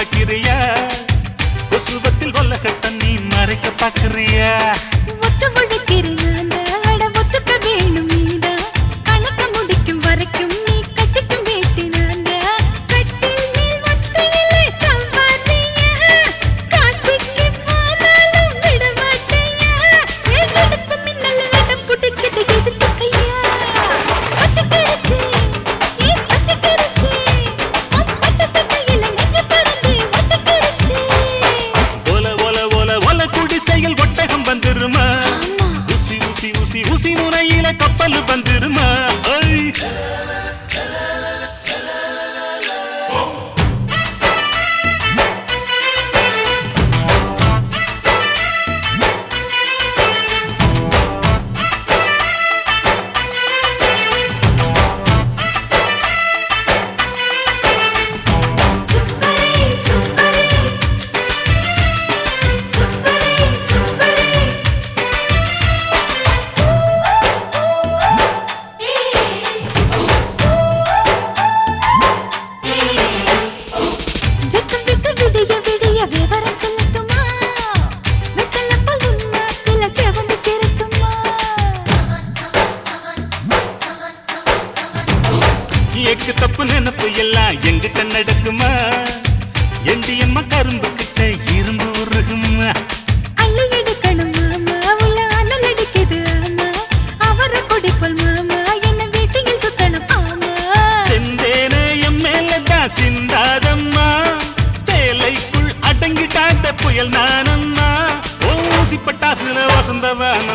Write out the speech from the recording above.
பார்க்கிறியா கொசுவத்தில் உலக தண்ணி மறைக்க பார்க்கிறியா ஒத்து உழைக்கிறியாண்ட அட ஒத்துக்க வேணும் நீதான் கணக்க முடிக்கும் வரைக்கும் நீ கட்டிக்கும் வேட்டினாண்ட கட்டில் மேல் ஒத்தையிலே சம்பாதியா காசுக்கு போனாலும் விட மாட்டியா என் நெருப்பு மின்னல் இடம் புடிக்குது எடுத்துக்கையா ஒத்துக்கிருச்சு ஏன் ஒத்துக்கிருச்சு அப்பட்ட சட்டையில நெஞ்சு பறந்து ஒத்துக்கிருச்சு ஒல ஒல ஒல ஒல குடிசையில் ஒட்டகம் வந்துருமா ஆமா உசி உசி உசி உசி முனையில கப்பல் வந்துருமா ஐ சூப்பரே சூப்பரே சூப்பரே சூப்பரே வெக்கம் விட்டு விடிய விடிய விவரம் சொல்லட்டுமா வெத்தலப்பல் உன்னாத்தில செவந்து கிரட்டுமா எக்கு தப்பு நினப்பு எல்லாம் எங்கிட்ட நடக்குமா எண்டியம்மா கரும்பு கிட்ட இரும்பு உருகுமா அள்ளி எடுக்கணும் மாமா உள்ள அனல் அடிக்குது ஆமா அவரை குடிப்பல் மாமா என்ன வீட்டில் சுத்தணும் ஆமா செந்தேனே என் மேலதான் சிந்தாதம்மா சேலைக்குள் அடங்கிட்டாந்த புயல் நானம்மா ஓ ஊசி பட்டாசுல வசந்தவா